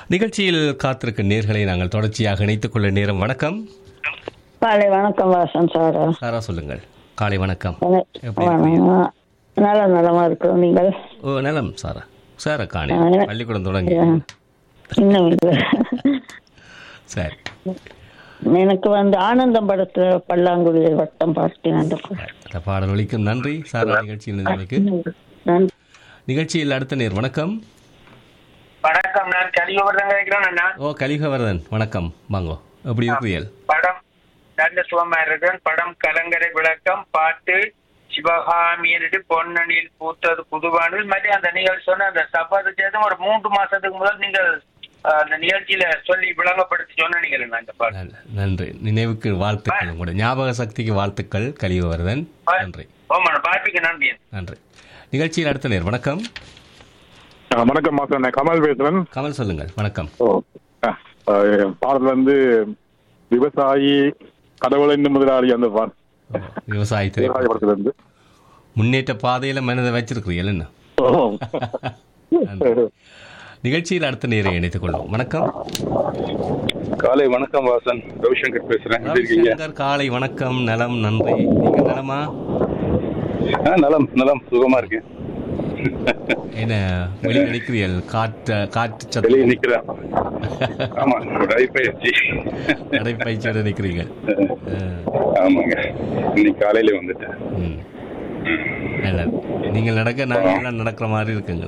நிகழ்ச்சியில் காத்திருக்கும் நேர்களை நாங்கள் தொடர்ச்சியாக இணைத்துக் கொள்ள நேரம் வணக்கம் காலை வணக்கம் வாசன் சார் சாரா சொல்லுங்கள் காலை வணக்கம் என- எப்படி வணக்கம். நல்ல நலமா இருக்கிறோம் நீங்கள் ஓ நலம் சாரா சாரா காணி ஆ, எனக்கு- பள்ளிக்கூடம் தொடங்கி ஆ. இன்னும் இல்லை சரி எனக்கு வந்து ஆனந்தம் படத்துல பல்லாங்குழியில் வட்டம் பார்த்தேன் அந்த அந்த பாடல் ஒலிக்கும் நன்றி சாரா நிகழ்ச்சியில் நிலைமைக்கு நன்றி நிகழ்ச்சியில் அடுத்த நேர் வணக்கம் வணக்கம் நான் கலிகோவர்தன் கிடைக்கிறேன் அண்ணா ஓ கலிகவர்தன் வணக்கம் வாங்கோ எப்படி இருக்கிறீர்கள் படம் நல்ல சுகமா இருக்கிறேன் படம் கலங்கரை விளக்கம் பாட்டு சிவகாமியனிட்டு பொன்னணியில் பூத்தது புதுவானில் மாதிரி அந்த நிகழ்ச்சி சொன்ன அந்த சபாத சேதம் ஒரு மூன்று மாசத்துக்கு முதல் நீங்கள் அஹ், அந்த நிகழ்ச்சியில சொல்லி விளங்கப்படுத்தி சொன்னீங்க அந்த பாட்டு நல்ல- நன்றி நினைவுக்கு வாழ்த்துக்கள் உங்களோட ஞாபக சக்திக்கு வாழ்த்துக்கள் கலிகவர்தன் நன்றி ஓமான பாட்டுக்கு நன்றி நன்றி நிகழ்ச்சியில் அடுத்த நேர் வணக்கம் ஆ, வணக்கம் மாசம் நான் கமல் பேசுறேன் கமல் சொல்லுங்கள் வணக்கம் ஓ, ஆ, ஆ, பாடல் வந்து விவசாயி கடவுளின் முதலாளி அந்த பா- ஓ, விவசாய விவசாய திரைப்படம் படத்துல இருந்து முன்னேற்ற பாதையில மனதை வச்சிருக்கிறீர்கள் என்ன ஓ. நன்றி. நிகழ்ச்சியில் அடுத்த நேரை இணைத்துக் கொள்வோம் வணக்கம் காலை வணக்கம் வாசன் ரவிசங்கர் பேசுறேன் எப்படி இருக்கீங்க ரவிசங்கர் காலை வணக்கம் நலம் நன்றி நீங்க நலமா ஆ, நலம் நலம் சுகமா இருக்கேன் என்ன வெளியே நினைக்கிறீர்கள் காற்று காற்று வெளியே சத்தம் நிக்கிறேன் ஆமா நடைப்பயிற்சி நடைப்பயிற்சியோட நிற்கிறீங்க ஆமாங்க இன்னைக்கு காலையில வந்துட்டேன் ம். நல்லது நீங்கள் நடக்க நாங்கள் எல்லாம் நடக்கிற மாதிரி இருக்குங்க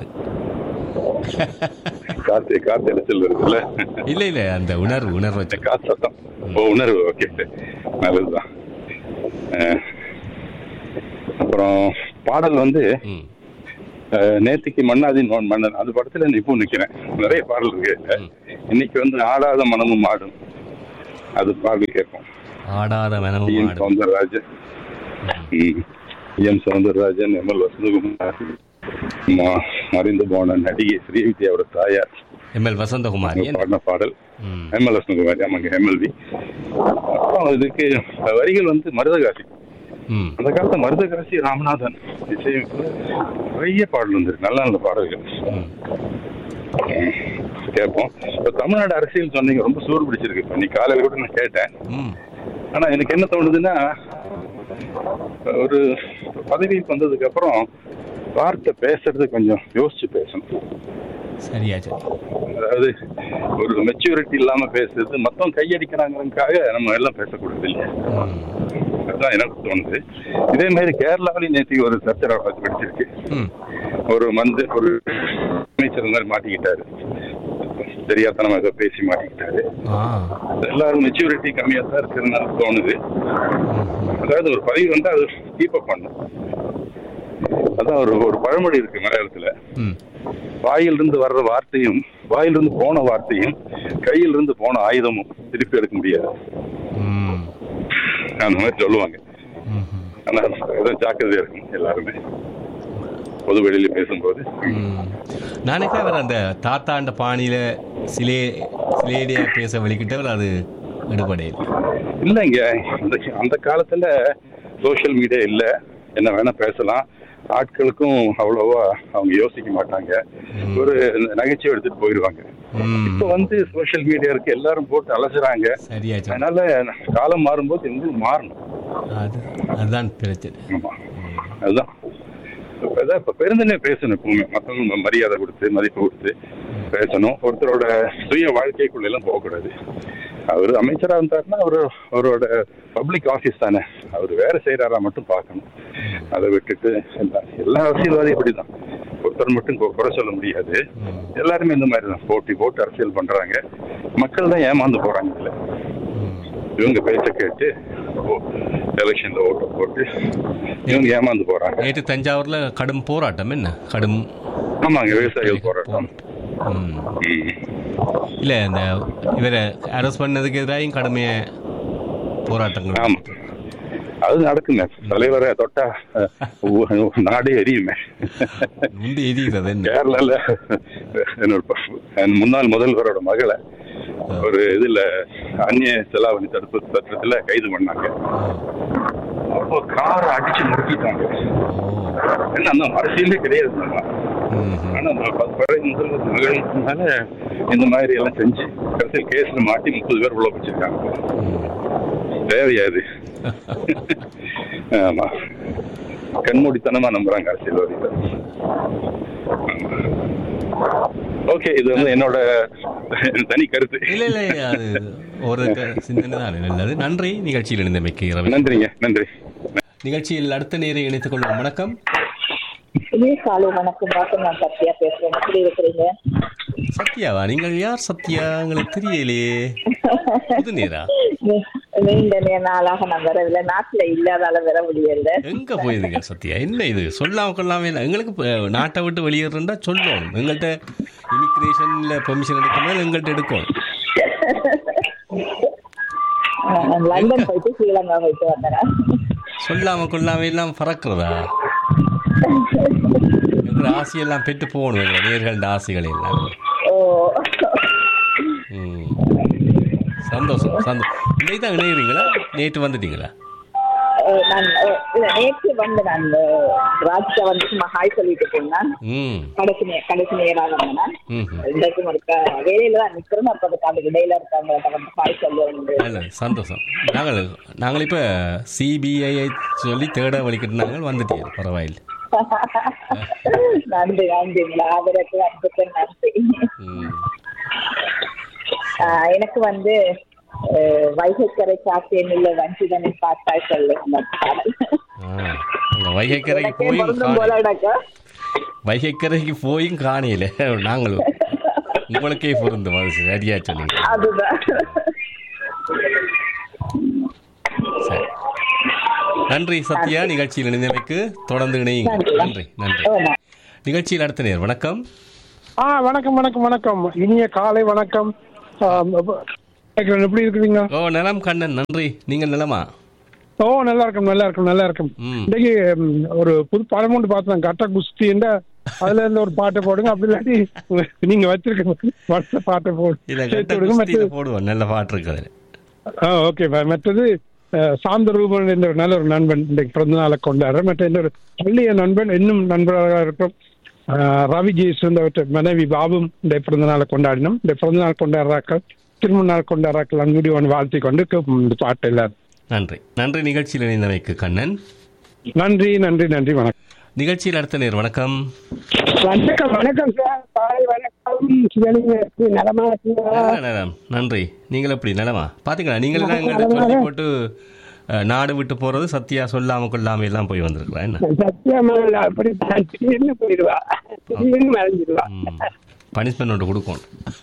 காத்து காத்து இடத்துல இருக்குல்ல இல்ல இல்ல அந்த உணர்வு உணர்வு இந்த வச்சு காத்து சத்தம் ஓ உணர்வு ஓகே நல்லதுதான் ஆ, அப்புறம் பாடல் வந்து ம் ஆ, நேத்திக்கு மன்னாதி நோன் மன்னன் அது படத்துல இப்போ நிக்கிறேன் நிறைய பாடல் இருக்கு இன்னைக்கு வந்து ஆடாத மனமும் ஆடும் அது பாடல் கேட்போம் ஆடாத மனமும் எம் ஆடும் சௌந்தரராஜன் ம். எம் சௌந்தரராஜன் எம்எல் வசந்தகுமார் ம- மறைந்து போன நடிகை ஸ்ரீவித்யாவோட தாயார் எம்எல் வசந்தகுமாரி என்ன? பாடின பாடல் ம் எம்எல் வசந்தகுமாரி ஆமாங்க எம்எல்வி அப்புறம் இதுக்கு வரிகள் வந்து மருதகாசி ம் அந்த காலத்துல மருதகாசி ராமநாதன் இசையமைப்புல நிறைய பாடல் வந்திருக்கு நல்ல நல்ல பாடல்கள் ம் ம். கேட்போம் இப்போ தமிழ்நாடு அரசியல் சொன்னீங்க ரொம்ப சூடு பிடிச்சிருக்கு இப்போ நீ காலையில கூட நான் கேட்டேன் ம் ஆனா எனக்கு என்ன தோணுதுன்னா ஒரு பதவிக்கு வந்ததுக்கு அப்புறம் வார்த்தை பேசுறது கொஞ்சம் யோசிச்சு பேசணும் சரியா சரி அதாவது ஒரு மெச்சூரிட்டி இல்லாம பேசுறது மொத்தம் கையடிக்கிறாங்கிறதுக்காக நம்ம எல்லாம் பேசக்கூடாது இல்லையா ம் அதுதான் எனக்கு தோணுது இதே மாதிரி கேரளாவிலையும் நேற்று ஒரு சர்ச்சை பிடிச்சிருக்கு ம் ஒரு மந்து ஒரு அமைச்சர் மாதிரி மாட்டிக்கிட்டாரு தெரியாதனமா ஏதோ பேசி மாட்டிக்கிட்டாரு ஆ எல்லாரும் மெச்சூரிட்டி கம்மியா தான் இருக்கிறதுனால தோணுது அதாவது ஒரு பதவி வந்து அது கீப் அப் பண்ணும் அதான் ஒரு ஒரு பழமொழி இருக்கு மலையாளத்துல ம் வாயிலிருந்து வர்ற வார்த்தையும் வாயிலிருந்து போன வார்த்தையும் கையிலிருந்து போன ஆயுதமும் திருப்பி எடுக்க முடியாது ம் அந்த மாதிரி சொல்லுவாங்க ம் ஆனா ஏதோ ஜாக்கிரதையா இருக்கும் எல்லாருமே பொது வெளியில பேசும்போது ம். நாளைக்கு அவர் அந்த தாத்தாண்ட பாணியில சிலே சிலேடியா பேச வலிக்கிட்டவர் அது எடுபடையில் இல்லைங்க அந்த அந்த காலத்துல சோஷியல் மீடியா இல்ல என்ன வேணா பேசலாம் ஆட்களுக்கும் அவ்வளவா அவங்க யோசிக்க மாட்டாங்க ஒரு நகைச்சுவை எடுத்துட்டு போயிடுவாங்க ம் இப்ப வந்து சோஷியல் மீடியா இருக்கு எல்லாரும் போட்டு அலசுறாங்க சரியா சரி அதனால காலம் மாறும்போது எங்களுக்கு மாறணும் அது அதுதான் பிரச்சனை ஆமா அதுதான் இப்ப அதான் இப்ப பெருந்தனே பேசணும் எப்பவுமே மற்றவங்க மரியாதை கொடுத்து மதிப்பு கொடுத்து பேசணும் ஒருத்தரோட சுய வாழ்க்கைக்குள்ள எல்லாம் போகக்கூடாது அவர் அமைச்சரா இருந்தாருன்னா அவரு அவரோட பப்ளிக் ஆஃபீஸ் தானே அவர் வேற செய்யறாரா மட்டும் பார்க்கணும் அதை விட்டுட்டு எல்லா எல்லா அரசியல்வாதியும் இப்படிதான் ஒருத்தர் மட்டும் கு- குறை சொல்ல முடியாது எல்லாருமே இந்த மாதிரி தான் போட்டி போட்டு அரசியல் பண்றாங்க மக்கள் தான் ஏமாந்து போறாங்க இதுல இவங்க பேச்ச கேட்டு எலெக்ஷன்ல ஓட்டு போட்டு இவங்க ஏமாந்து போறாங்க நேற்று தஞ்சாவூர்ல கடும் போராட்டம் என்ன கடும் ஆமாங்க விவசாயிகள் போராட்டம் ம். ம். இல்ல இந்த இவரை அரெஸ்ட் பண்ணதுக்கு எதிராக கடுமைய போராட்டங்கள் ஆமா அது நடக்குங்க தலைவரை தொட்டா அஹ், ஊ- நாடே எரியுமே உண்டு எரிகிறது என்ன கேரளால என்னோட ப- என் முன்னாள் முதல்வரோட மகளை ஒரு இதுல அந்நிய செலாவணி தடுப்பு சட்டத்துல கைது பண்ணாங்க அப்போ காரை அடிச்சு நிறுத்திட்டாங்க ஓ என்ன அந்த அரசியலே கிடையாது நம்ம ம்ஹும். ஆனா நான் பத்து பேரை முதல்ல இந்த மாதிரி எல்லாம் செஞ்சு கடைசியில் கேஸ்ல மாட்டி முப்பது பேர் உள்ள வச்சிருக்காங்க தேவையா இது ஆமா கண்மூடித்தனமா நம்புறாங்க அரசியல்வாதிகள் ஓகே இது வந்து என்னோட தனி கருத்து இல்ல இல்ல அது ஒரு க- சிந்தனை தான் நல்லது நன்றி நிகழ்ச்சியில் இணைந்தமைக்கு ரவி நன்றிங்க நன்றி நிகழ்ச்சியில் அடுத்த நேரை இணைத்துக் கொள்வோம் வணக்கம் இதே காலை வணக்கம் டாக்டர் நான் சத்யா பேசுறேன் எப்படி இருக்கிறீங்க சத்யாவா நீங்கள் யார் சத்யா உங்களுக்கு தெரியலையே புது நேரா நீ- நீண்ட நே- நாளாக நான் வரவில்லை நாட்டுல இல்லாதால வர முடியல எங்க போயிருந்தீங்க சத்யா என்ன இது சொல்லாம கொள்ளாம இல்லை எங்களுக்கு இப்ப நாட்டை விட்டு வெளியேறா சொல்லணும் எங்கள்கிட்ட இமிக்ரேஷன்ல பெர்மிஷன் எடுக்கணும் எங்கள்கிட்ட எடுக்கணும் நான் லண்டன் போயிட்டு ஸ்ரீலங்கா போயிட்டு வந்தேன் சொல்லாம கொள்ளாம எல்லாம் பறக்கிறதா எங்களோட ஆசையெல்லாம் பெற்று போகணும் எங்களோட நேர்களோட ஆசைகள் எல்லாம் ஓ ம். சந்தோஷம் சந்தோஷம் இன்னைக்கு தான் இணைகிறீங்களா நேற்று வந்துட்டீங்களா அஹ் நான் அஹ் இல்ல நேற்று வந்து நான் ராஜ்கிட்ட வந்து சும்மா ஹாய் சொல்லிட்டு போனேன் ம் கடைசி நே- கடைசி நேராக வந்தேன் ம் இன்றைக்கும் இருக்க வேலையில தான் நிக்கிறோம் அப்ப அதுக்கு அதுக்கு இடையில இருக்காங்க வந்து ஹாய் சொல்லுவேன் நல்லது சந்தோஷம் நாங்கள் நாங்கள் இப்போ சிபிஐ சொல்லி தேட வலிக்கிட்டு நாங்கள் வந்துட்டீங்க பரவாயில்லை நன்றி நன்றி ஆதரவுக்கு அன்புக்கு நன்றி ம் ஆஹ் எனக்கு வந்து அஹ், வைகைக்கரை சாத்தியம் இல்லை வஞ்சிதனை பார்த்தாய் சொல்லு அந்த பாடல் ஆ அங்கே வைகைக்கரைக்கு எனக்கே போயும் பொருந்தும் போல காண எனக்கு வைகைக்கரைக்கு போயும் காணையில நாங்களும் உங்களுக்கே பொருந்தும் அது சரியா சொன்னீங்க அதுதான் சரி நன்றி சத்யா நிகழ்ச்சியில் இணைந்தமைக்கு தொடர்ந்து இணையுங்க நன்றி நன்றி ஆமா. நிகழ்ச்சியில் அடுத்த நேர் வணக்கம் ஆ வணக்கம் வணக்கம் வணக்கம் இனிய காலை வணக்கம் ஆம், அப்ப- எப்படி இருக்கிறீங்க ஓ நலம் கண்ணன் நன்றி நீங்கள் நலமா ஓ நல்லா இருக்கும் நல்லா இருக்கும் நல்லா இருக்கும் ம். இன்னைக்கு ம், ஒரு புது படம் ஒன்று பார்த்தேன் கட்ட குஸ்தின்ற அதுல இருந்து ஒரு பாட்டை போடுங்க அப்படி இல்லாட்டி நீங்க வச்சிருக்க வருஷ பாட்டை போடு இல்ல சேர்த்து கட்ட விடுங்க குஸ்தியில மற்றது போடுவோம் நல்ல பாட்டு இருக்குது ஆ ஓகே மற்றது அஹ், சாந்த ரூபன் என்ற ஒரு நல்ல ஒரு நண்பன் இன்றைக்கு பிறந்த நாளை கொண்டாடுறேன் மற்ற இன்னொரு பள்ளிய நண்பன் இன்னும் நண்பராக இருக்கும் அஹ், ரவி ஜெயசுந்த மனைவி பாபும் இந்த பிறந்த நாளை கொண்டாடினோம் இந்த பிறந்த நாள் கொண்டாடுறாக்கள் திருமண நாள் கொண்டாடுறாக்கள் அன்புடிவன் வாழ்த்தி கொண்டு கேட்போம் இந்த பாட்டு எல்லாரும் நன்றி நன்றி நிகழ்ச்சியில் இணைந்தமைக்கு கண்ணன் நன்றி நன்றி நன்றி வணக்கம் நிகழ்ச்சியில் அடுத்த நேர் வணக்கம் வணக்கம் வணக்கம் சார் காலை வணக்கம் சிவலிங்க நலமா நல்ல நலம் நன்றி நீங்கள் எப்படி நலமா பாத்தீங்களா நீங்கள் எல்லாம் எங்கள்கிட்ட சொல்லி போட்டு அஹ், நாடு விட்டு போறது சத்தியா சொல்லாம கொள்ளாம எல்லாம் போய் வந்திருக்கலாம் என்ன சத்தியமாக அப்படி திடீர்னு போயிடுவா திடீர்னு மறைஞ்சிடுவா பனிஷ்மெண்ட் ஒன்று கொடுக்கணும்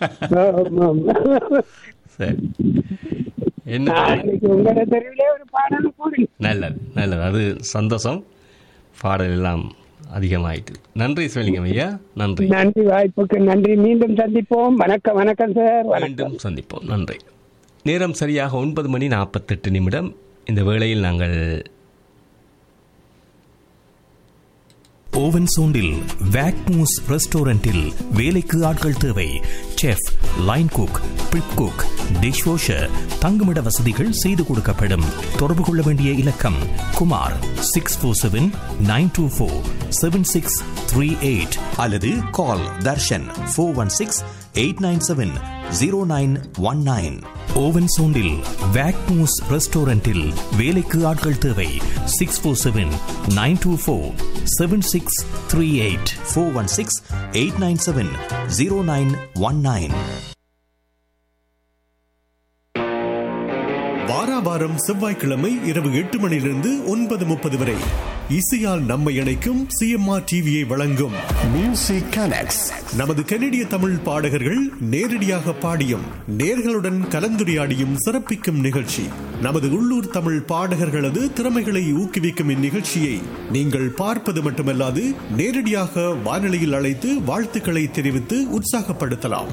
சரி என்ன உங்களோட தெருவிலே ஒரு பாடல் போடுங்க நல்லது நல்லது அது சந்தோஷம் பாடல் எல்லாம் அதிகமாயிட்டு நன்றி சிவலிங்கம் ஐயா நன்றி நன்றி வாய்ப்புக்கு நன்றி மீண்டும் சந்திப்போம் வணக்கம் வணக்கம் சார் வணக்கம் மீண்டும் சந்திப்போம் நன்றி நேரம் சரியாக ஒன்பது மணி நாற்பத்தெட்டு நிமிடம் இந்த வேளையில் நாங்கள் ஓவன் சோண்டில் வேக்மூஸ் ரெஸ்டாரண்டில் வேலைக்கு ஆட்கள் தேவை chef line cook prep cook dishwasher தங்குமிட வசதிகள் செய்து கொடுக்கப்படும் தொடர்பு கொள்ள வேண்டிய இலக்கம் Kumar six four seven nine two four seven six three eight அல்லது call Darshan four one six eight nine seven zero nine one nine Owen சோண்டில் வேக்மூஸ் ரெஸ்டாரண்டில் வேலைக்கு ஆட்கள் தேவை six four seven nine two four seven six three eight four one six eight nine seven zero nine one nine வாராவாரம் செவ்வாய்க்கிழமை இரவு எட்டு மணியிலிருந்து ஒன்பது முப்பது வரை இசையால் நம்மை இணைக்கும் சிஎம்ஆர் டிவியை வழங்கும் மியூசிக் கனெக்ட்ஸ் நமது கனடிய தமிழ் பாடகர்கள் நேரடியாக பாடியும் நேர்களுடன் கலந்துரையாடியும் சிறப்பிக்கும் நிகழ்ச்சி நமது உள்ளூர் தமிழ் பாடகர்களது திறமைகளை ஊக்குவிக்கும் இந்நிகழ்ச்சியை நீங்கள் பார்ப்பது மட்டுமல்லாது நேரடியாக வானொலியில் அழைத்து வாழ்த்துக்களை தெரிவித்து உற்சாகப்படுத்தலாம்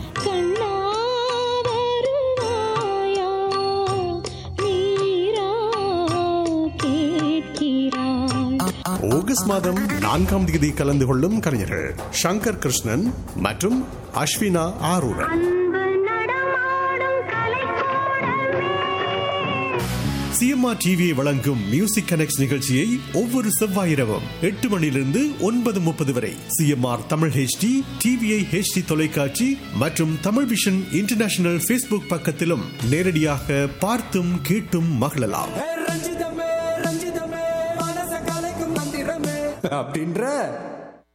ஆகஸ்ட் மாதம் நான்காம் தேதி கலந்து கொள்ளும் கலைஞர்கள் சங்கர் கிருஷ்ணன் மற்றும் அஸ்வினா ஆரூரன் சிஎம்ஆர் டிவியை வழங்கும் மியூசிக் கனெக்ட் நிகழ்ச்சியை ஒவ்வொரு செவ்வாய் இரவும் எட்டு மணியிலிருந்து ஒன்பது முப்பது வரை CMR Tamil HD TVI HD தொலைக்காட்சி மற்றும் தமிழ் விஷன் இன்டர்நேஷனல் ஃபேஸ்புக் பக்கத்திலும் நேரடியாக பார்த்தும் கேட்டும் மகிழலாம் ரஞ்சிதமே ரஞ்சிதமே மனச கலைக்கும் மந்திரமே அப்படின்ற